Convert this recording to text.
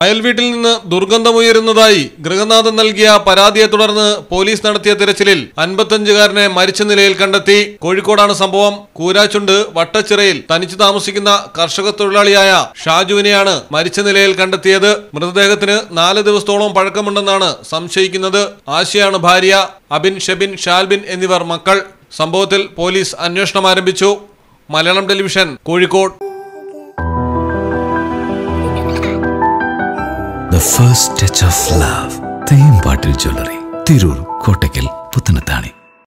അയൽവീട്ടിൽ നിന്ന് ദുർഗന്ധമുയരുന്നതായി ഗൃഹനാഥൻ നൽകിയ പരാതിയെ തുടർന്ന് പോലീസ് നടത്തിയ തിരച്ചിലിൽ അൻപത്തഞ്ചുകാരനെ മരിച്ച നിലയിൽ കണ്ടെത്തി കോഴിക്കോടാണ് സംഭവം കൂരാച്ചുണ്ട് വട്ടച്ചിറയിൽ തനിച്ചു താമസിക്കുന്ന കർഷക തൊഴിലാളിയായ ഷാജുവിനെയാണ് മരിച്ച നിലയിൽ കണ്ടെത്തിയത് മൃതദേഹത്തിന് നാല് ദിവസത്തോളം പഴക്കമുണ്ടെന്നാണ് സംശയിക്കുന്നത് ആശയാണ് ഭാര്യ അബിൻ ഷെബിൻ ഷാൽബിൻ എന്നിവർ മക്കൾ സംഭവത്തിൽ പോലീസ് അന്വേഷണം ആരംഭിച്ചു Malayalam television Kozhikode The first touch of love. തേമ്പാട്ടിൽ ജ്വല്ലറി തിരൂർ കോട്ടയ്ക്കൽ പുത്തനത്താണി